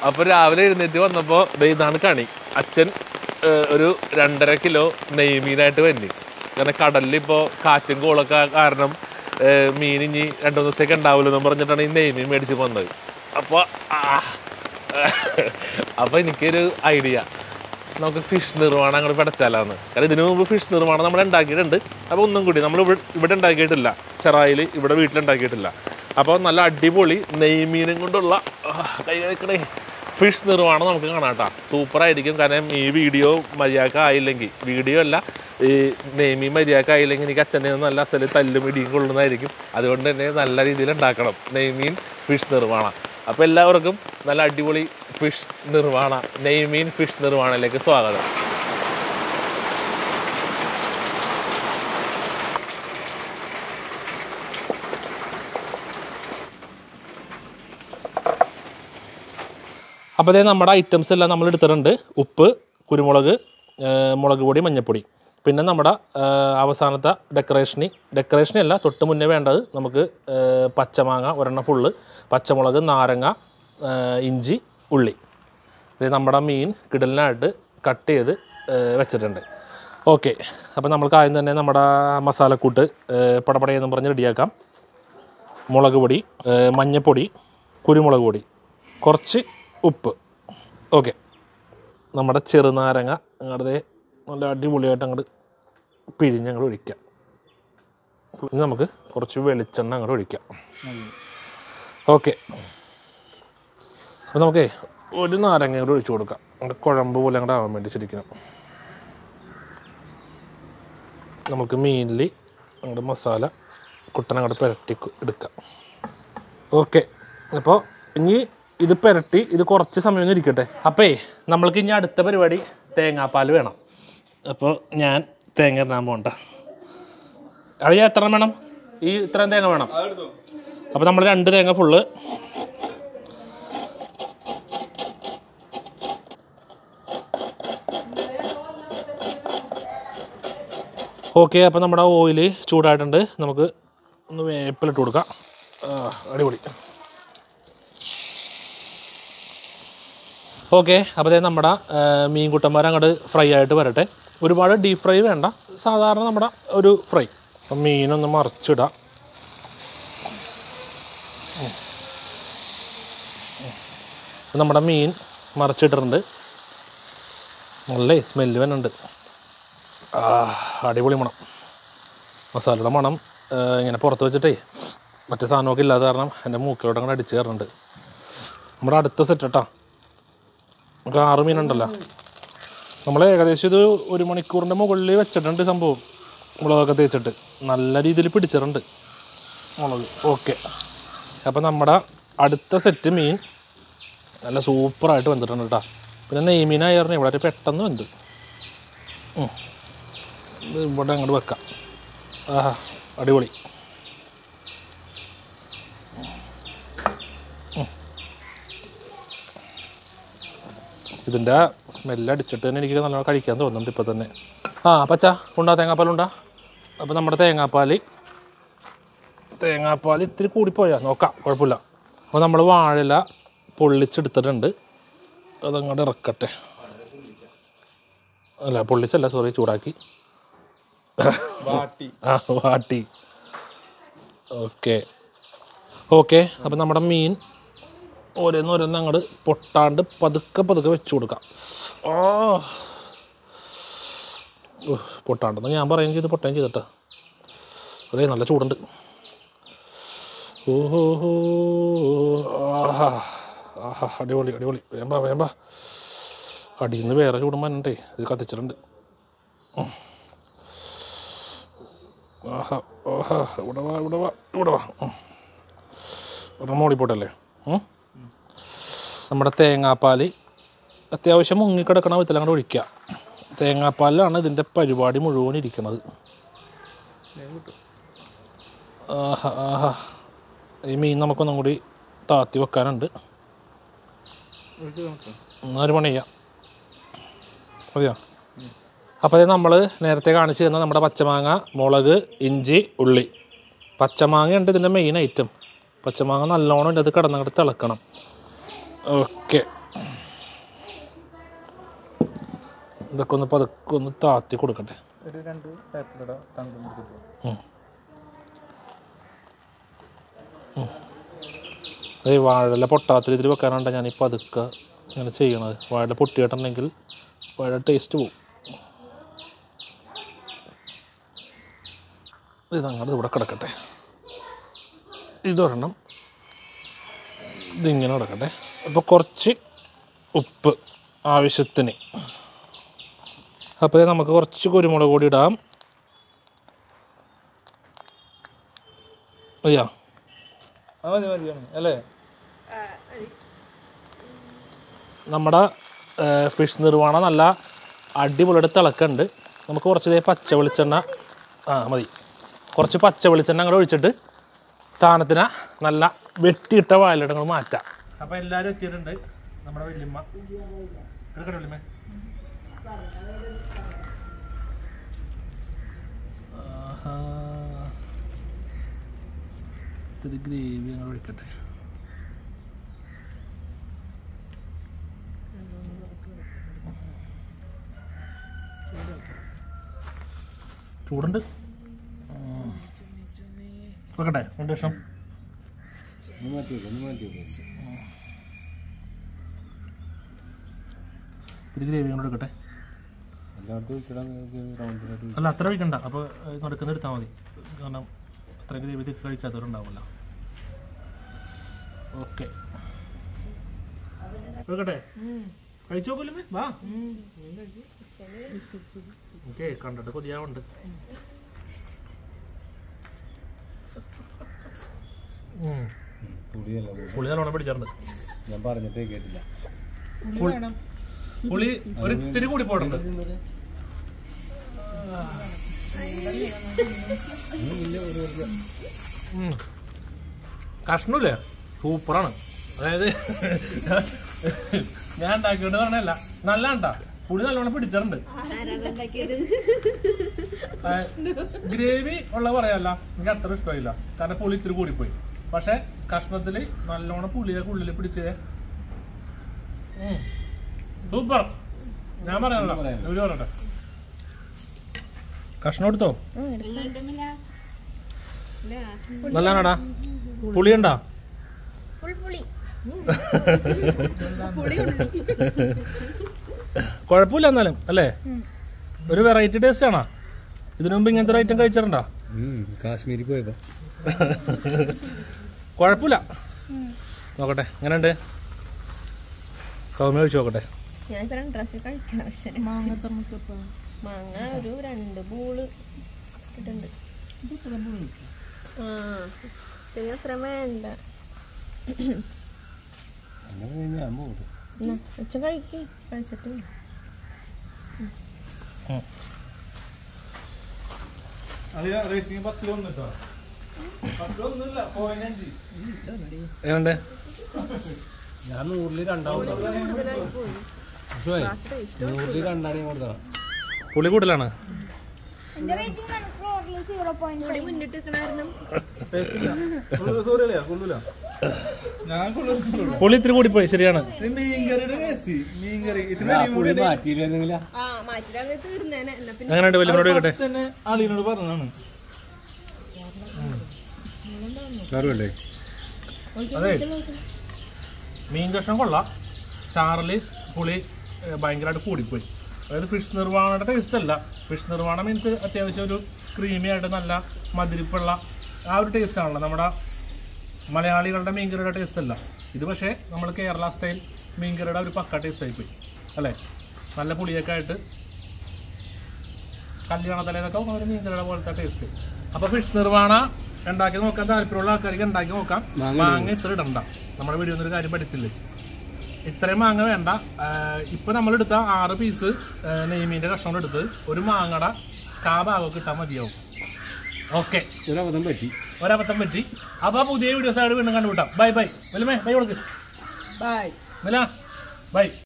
അപ്പൊ രാവിലെ എഴുന്നേറ്റ് വന്നപ്പോ ദേ ഇതാണ് കണി അച്ഛൻ ഏഹ്, ഒരു രണ്ടര കിലോ നെയ്മീനായിട്ട് വന്നി കാരണം കടലിൽ ഇപ്പോ കാറ്റും കോളൊക്കെ കാരണം ഏഹ്, മീൻ ഇനി രണ്ടു മൂന്ന് ദിവസത്തേക്ക് ഉണ്ടാവില്ല എന്ന് പറഞ്ഞിട്ടാണ് ഈ നെയ്മീൻ മേടിച്ച് വന്നത് അപ്പൊ ആ, അപ്പൊ എനിക്കൊരു ഐഡിയ നമുക്ക് ഫിഷ് നിർമ്മാണം അങ്ങോട്ട് പടച്ചാലാന്ന് കാരണം ഇതിനു മുമ്പ് ഫിഷ് നിർമ്മാണം നമ്മൾ ഉണ്ടാക്കിയിട്ടുണ്ട് അപ്പോൾ ഒന്നും കൂടി നമ്മൾ ഇവിടെ ഇവിടെ ഉണ്ടാക്കിയിട്ടില്ല ചെറായിൽ ഇവിടെ വീട്ടിലുണ്ടാക്കിയിട്ടില്ല അപ്പോൾ നല്ല അടിപൊളി നെയ്മീനും കൊണ്ടുള്ള ആ, കൈ കഴിക്കണേ ഫിഷ് നിർമ്മാണം നമുക്ക് കാണാം കേട്ടോ സൂപ്പറായിരിക്കും കാരണം ഈ വീഡിയോ മര്യാദ ആയില്ലെങ്കിൽ വീഡിയോ അല്ല ഈ നെയ്മീൻ മര്യാദ ആയില്ലെങ്കിൽ എനിക്ക് അച്ഛനെ നല്ല അസല് തല്ലും ഇടിയും കൊള്ളുന്നതായിരിക്കും അതുകൊണ്ട് തന്നെ നല്ല രീതിയിൽ ഉണ്ടാക്കണം നെയ്മീൻ ഫിഷ് നിർമ്മാണം അപ്പോൾ എല്ലാവർക്കും നല്ല അടിപൊളി ഫിഷ് നിർമ്മാണ നെയ്മീൻ ഫിഷ് നിർമ്മാണത്തിലേക്ക് സ്വാഗതം അപ്പോൾ അതേ നമ്മുടെ ഐറ്റംസ് എല്ലാം നമ്മൾ എടുത്തിട്ടുണ്ട് ഉപ്പ് കുരുമുളക് ആ, മുളക് പൊടി മഞ്ഞൾപ്പൊടി പിന്നെ നമ്മുടെ ആ, അവസാനത്തെ ഡെക്കറേഷന് ഡെക്കറേഷന് അല്ല തൊട്ട് മുന്നേ വേണ്ടത് നമുക്ക് ആ, പച്ചമാങ്ങ ഒരെണ്ണം ഫുള്ള് പച്ചമുളക് നാരങ്ങ ആ, ഇഞ്ചി ഉള്ളി ഇത് നമ്മുടെ മീൻ കിടലിനായിട്ട് കട്ട് ചെയ്ത് ആ, വെച്ചിട്ടുണ്ട് ഓക്കെ അപ്പോൾ നമ്മൾക്ക് ആദ്യം തന്നെ നമ്മുടെ മസാലക്കൂട്ട് ആ, പടപടയെന്നും പറഞ്ഞ് റെഡിയാക്കാം മുളക് പൊടി ആ, മഞ്ഞൾപ്പൊടി കുരുമുളക് പൊടി കുറച്ച് ഉപ്പ് ഓക്കെ നമ്മുടെ ചെറുനാരങ്ങ അങ്ങോട്ട് നല്ല അടിപൊളിയായിട്ട് അങ്ങോട്ട് പിഴിഞ്ഞ് അങ്ങോട്ട് ഒഴിക്കാം ഇനി നമുക്ക് കുറച്ച് വെളിച്ചെണ്ണ അങ്ങോട്ട് ഒഴിക്കാം ഓക്കെ അപ്പോൾ നമുക്കേ ഒരു നാരങ്ങ കൂടെ ഒഴിച്ചു കൊടുക്കാം അങ്ങോട്ട് കുഴമ്പ് പോലെ അങ്ങോട്ട് ആവാൻ വേണ്ടി ശരിക്കും നമുക്ക് മീനിൽ അങ്ങോട്ട് മസാല കുട്ടനങ്ങോട്ട് പുരട്ടി കു- എടുക്കാം ഓക്കെ അപ്പോൾ ഇനി ഇത് പുരട്ടി ഇത് കുറച്ച് സമയം ഒന്ന് ഇരിക്കട്ടെ അപ്പേ നമ്മൾക്ക് ഇനി അടുത്ത പരിപാടി തേങ്ങാപ്പാൽ വേണം അപ്പോൾ ഞാൻ തേങ്ങ ഇടാൻ പോകണ്ട അറിയാ എത്ര വേണം ഈ ഇത്രയും തേങ്ങ വേണം അപ്പോൾ നമ്മൾ രണ്ട് തേങ്ങ ഫുള്ള് ഓക്കെ അപ്പോൾ നമ്മുടെ ഓയിൽ ചൂടായിട്ടുണ്ട് നമുക്ക് ഒന്ന് വേപ്പിലിട്ട് കൊടുക്കാം ആ, അടിപൊളി ഓക്കെ അപ്പോൾ ദേ നമ്മുടെ ആ, മീൻകുട്ടന്മാർ അങ്ങോട്ട് ഫ്രൈ ആയിട്ട് വരട്ടെ ഒരുപാട് ഡീപ് ഫ്രൈ വേണ്ട സാധാരണ നമ്മുടെ ഒരു ഫ്രൈ അപ്പം മീനൊന്ന് മറിച്ചിടാം ഉം. ഉം. നമ്മുടെ മീൻ മറിച്ചിട്ടിട്ടുണ്ട് നല്ല സ്മെല്ല് വരുന്നുണ്ട് ആ അടിപൊളി മണം മസാലയുടെ മണം ആ, ഇങ്ങനെ പുറത്ത് വെച്ചിട്ടേ മറ്റേ സാധനമൊക്കെ ഇല്ലാത്ത കാരണം എൻ്റെ മൂക്കിലോട്ട് അങ്ങനെ അടിച്ച് കയറുന്നുണ്ട് നമ്മുടെ അടുത്ത സെറ്റ് കേട്ടോ നമുക്ക് ആറ് മീനുണ്ടല്ലോ നമ്മൾ ഏകദേശം ഇത് ഒരു മണിക്കൂറിൻ്റെ മുകളിൽ വെച്ചിട്ടുണ്ട് സംഭവം മുളകൊക്കെ തേച്ചിട്ട് നല്ല രീതിയിൽ പിടിച്ചിട്ടുണ്ട് മുളക് ഓക്കെ അപ്പോൾ നമ്മുടെ അടുത്ത സെറ്റ് മീൻ നല്ല സൂപ്പറായിട്ട് വെന്തിട്ടുണ്ട് കേട്ടോ പിന്നെ നെയ്മീനായി പറഞ്ഞാൽ ഇവിടെ പെട്ടെന്ന് വെന്ത് ഉം. ഇത് ഇവിടെ അങ്ങോട്ട് വെക്കാം ആഹാ അടിപൊളി ഉം. ഇതിൻ്റെ സ്മെല്ല് അടിച്ചിട്ട് തന്നെ എനിക്ക് നല്ല കഴിക്കാൻ തോന്നുന്നുണ്ട് ഇപ്പോൾ തന്നെ ആ പച്ച ഉണ്ടാ തേങ്ങാപ്പാലുണ്ടാ അപ്പോൾ നമ്മുടെ തേങ്ങാപ്പാൽ തേങ്ങാപ്പാൽ ഇത്തിരി കൂടിപ്പോയാ നോക്കാം കുഴപ്പമില്ല അപ്പോൾ നമ്മൾ വാഴയില പൊള്ളിച്ചെടുത്തിട്ടുണ്ട് അതങ്ങോട്ട് ഇറക്കട്ടെ അല്ല പൊള്ളിച്ചല്ല സോറി ചൂടാക്കി വാട്ടി ആ വാട്ടി ഓക്കെ ഓക്കെ അപ്പം നമ്മുടെ മീൻ ഓരോന്ന് ഓരോന്ന് അങ്ങോട്ട് പൊട്ടാണ്ട് പതുക്കെ പതുക്കെ വെച്ച് കൊടുക്കാം ആ ഉഫ്, പൊട്ടാണ്ടെന്ന് ഞാൻ പറയുകയും ചെയ്ത് പൊട്ടുകയും ചെയ്തിട്ടാ അതെ നല്ല ചൂടുണ്ട് ഓഹോ ആഹാ ആഹാ അടിപൊളി അടിപൊളി വേമ്പ വേമ്പ അടിയിൽ നിന്ന് വേറെ ചൂടും വന്നണ്ടേ ഇത് കത്തിച്ചിട്ടുണ്ട് ആഹാ ആഹാ ഇവിടെ വാ ഇവിടെ വാ ഇവിടെ വാ ഉം. ഇവിടെ മോളിപ്പോട്ടല്ലേ ഉം. നമ്മുടെ തേങ്ങാപ്പാൽ അത്യാവശ്യം മുങ്ങിക്കിടക്കണ വിധത്തിൽ അങ്ങോട്ട് ഒഴിക്കുക തേങ്ങാപ്പാലിലാണ് ഇതിൻ്റെ പരിപാടി മുഴുവൻ ഇരിക്കുന്നത് ആഹാ ആഹാ ഈ മീൻ നമുക്കൊന്നും കൂടി താത്തി വെക്കാനുണ്ട് ഒഴിച്ച് നോക്കാം എന്നാ ഒരു പണി ചെയ്യാം മതിയോ അപ്പോൾ ഇത് നമ്മൾ നേരത്തെ കാണിച്ചു തന്ന നമ്മുടെ പച്ചമാങ്ങ മുളക് ഇഞ്ചി ഉള്ളി പച്ചമാങ്ങ ഉണ്ട് ഇതിൻ്റെ മെയിൻ ഐറ്റം പച്ചമാങ്ങ നല്ലോണം ഇതിൻ്റെ അത് കിടന്നങ്ങോട്ട് തിളക്കണം ഓക്കെ ഇതൊക്കെ ഒന്ന് പതുക്കെ ഒന്ന് താത്തി കൊടുക്കട്ടെ ഒരു രണ്ട് പേപ്പറുടെ തങ്കം മുറിക്കും ഉം. ഉം. ഏയ് വാഴല പൊട്ടാത്ത രീതിയിൽ വെക്കാനാണ് ഞാൻ ഈ പതുക്കെ ഇങ്ങനെ ചെയ്യണത് വാഴ പൊട്ടിയിട്ടുണ്ടെങ്കിൽ വാഴ ടേസ്റ്റ് പോവും ഇതങ്ങോട്ട് ഇവിടെ കിടക്കട്ടെ ഇതൊരെണ്ണം ഇതിങ്ങനെ കിടക്കട്ടെ അപ്പോൾ കുറച്ച് ഉപ്പ് ആവശ്യത്തിന് അപ്പോൾ നമുക്ക് കുറച്ച് കുരുമുളക് കൂടി ഇടാം അയ്യാ ആ മതി മതി മതി. അല്ലേ നമ്മുടെ ഫിഷ് നിർവ്വാണം നല്ല അടിപൊളിയുടെ തിളക്കുണ്ട് നമുക്ക് കുറച്ച് ദേ പച്ച വെളിച്ചെണ്ണ ആ മതി കുറച്ച് പച്ച വെളിച്ചെണ്ണ അങ്ങോട്ട് ഒഴിച്ചിട്ട് സാധനത്തിന് നല്ല വെട്ടിയിട്ട വായിലിടങ്ങൾ മാറ്റാം അപ്പോൾ എല്ലാവരും എത്തിയിട്ടുണ്ട് നമ്മുടെ വല്യമ്മ എടുക്കട്ടെ വല്യമ്മ ആഹാ. ഇത്തിരി ഗ്രേവി അങ്ങോട്ട് ഒഴിക്കട്ടെ ചൂടുണ്ട് വെക്കട്ടെ രണ്ട് ലക്ഷം ഇത്തിരി ഗ്രേവി കൊണ്ട് എടുക്കട്ടെ അല്ല അത്ര വയ്ക്കണ്ട അപ്പോൾ നടക്കുന്ന എടുത്താൽ മതി കാരണം അത്ര ഗ്രേവി തിക്ക് കഴിക്കാത്തവരുണ്ടാവില്ല ഓക്കെ വെക്കട്ടെ കഴിച്ചു നോക്കല്ലേ വാ ഓക്കെ കണ്ടിട്ട് കൊതിയാവുണ്ട് ഉം. പുളി നല്ലോണം പിടിച്ചിട്ടുണ്ട് ഞാൻ പറഞ്ഞിട്ടേ കേട്ടില്ല പുളി ഒരു ഇത്തിരി കൂടി പോടുണ്ട് കഷ്ണമില്ലേ സൂപ്പറാണ് അതായത് ഞാൻ ഉണ്ടാക്കിയോണ്ട് പറഞ്ഞല്ല നല്ല കേട്ടാ പുളി നല്ലോണം പിടിച്ചിട്ടുണ്ട് ഗ്രേവി ഉള്ള പറയല്ല എനിക്ക് അത്ര ഇഷ്ടമായില്ല കാരണം പുളി ഇത്തിരി കൂടിപ്പോയി പക്ഷെ കഷ്ണത്തില് നല്ലോണം പുളിയൊക്കെ ഉള്ളിൽ പിടിച്ചേ സൂപ്പർ ഞാൻ പറയാനല്ലോ ഇവര് പറയട്ടെ കഷ്ണം എടുത്തോ നല്ലതാണടാ പുളിയുണ്ടാ കുഴപ്പമില്ല എന്നാലും അല്ലേ ഒരു വെറൈറ്റി ടേസ്റ്റ് ആണോ ഇതിനു മുമ്പ് ഇങ്ങനത്തെ ഒരു ഐറ്റം കഴിച്ചിട്ടുണ്ടോ കാശ്മീരിൽ പോയപ്പോ കുഴപ്പമില്ല നോക്കട്ടെ എങ്ങനെയുണ്ട് സൗമ്യ കഴിച്ചു നോക്കട്ടെ ഞാനിപ്പോ രണ്ട് പ്രാവശ്യം കഴിക്കണം പക്ഷെ മാങ്ങ ഒരു രണ്ട് ബൂള് ഇട്ടുണ്ട് ആ പിന്നെ അത്ര വേണ്ട അങ്ങനെ കഴിഞ്ഞാൽ അമ്മ കൊടുക്കും എന്നാ വെച്ച കഴിക്ക് കഴിച്ചിട്ട് അത് റേറ്റിംഗ് പത്തിലൊന്ന് കേട്ടോ പത്തിലൊന്നുമില്ല പോയിന്റ് അഞ്ച് എങ്ങനെയുണ്ട് ഞാൻ നൂറിൽ രണ്ടാവും നൂറിൽ രണ്ടാണ് ഞാൻ കൊടുത്തത് പുളി കൂടുതലാണ് എന്റെ റേറ്റിംഗ് കണക്ക് സീറോ പോയിന്റ് മുന്നിട്ട് നിൽക്കണായിരുന്നു സോറി അല്ലേ കൊള്ളൂല ഞാൻ കൊള്ളൂല പുളി ഇത്തിരി കൂടിപ്പോയി ശരിയാണ് ഇത് മീൻകറിയുടെ ടേസ്റ്റ് മീൻകറി ഇത്തിരി ആ അടിപൊളി പുളി മാറ്റിയില്ലെന്നെങ്കിലാ ആ മാറ്റിട്ട് തീർന്നേനെ എന്നാ പിന്നെ എങ്ങനെയുണ്ട് വലിയ ചോട്ടെ തന്നെ ആളിനോട് പറഞ്ഞതാണ് കറുവല്ലേ അതെ മീൻ കഷ്ണം കൊള്ളാം ചാറില് പുളി ഏഹ്, ഭയങ്കരമായിട്ട് കൂടിപ്പോയി അതായത് ഫിഷ് നിർവ്വാണയുടെ ടേസ്റ്റ് അല്ല ഫിഷ് നിർവ്വാണം മീൻസ് അത്യാവശ്യം ഒരു ക്രീമി ആയിട്ട് നല്ല മധുരിപ്പുള്ള ആ ഒരു ടേസ്റ്റ് ആണല്ലോ നമ്മുടെ മലയാളികളുടെ മീൻകറിയുടെ ടേസ്റ്റ് അല്ല ഇത് പക്ഷേ നമ്മൾ കേരള സ്റ്റൈൽ മീൻകറിയുടെ ഒരു പക്ക ടേസ്റ്റ് ആയിപ്പോയി അല്ലേ നല്ല പുളിയൊക്കെ ആയിട്ട് കല്യാണത്തലേന്നൊക്കെ ഒരു മീൻകറിയുടെ പോലത്തെ ടേസ്റ്റ് അപ്പൊ ഫിഷ് നിർവ്വാണ ഉണ്ടാക്കി നോക്കാൻ താല്പര്യമുള്ള ആൾക്കാർക്ക് ഉണ്ടാക്കി നോക്കാം മാങ്ങ മാങ്ങ ഇത്ര ഇടണ്ട നമ്മുടെ വീഡിയോ ഒരു കാര്യം പഠിച്ചില്ലേ ഇത്രയും മാങ്ങ വേണ്ട ആഹ് ഇപ്പൊ നമ്മൾ എടുത്ത ആറ് പീസ് നെയ്മീന്റെ കഷ്ണം എടുത്ത് ഒരു മാങ്ങയുടെ കാ ഭാഗമൊക്കെ ഇട്ടാൽ മതിയാവും ഓക്കെ ഒരബദ്ധം പറ്റി ഒരബദ്ധം പറ്റി അപ്പൊ പുതിയ വീഡിയോസ് ആയിട്ട് വീണ്ടും കണ്ടുപിട്ടാം ബൈ ബൈ വലുമേ ബൈ കൊടുക്ക് ബൈ വല ബൈ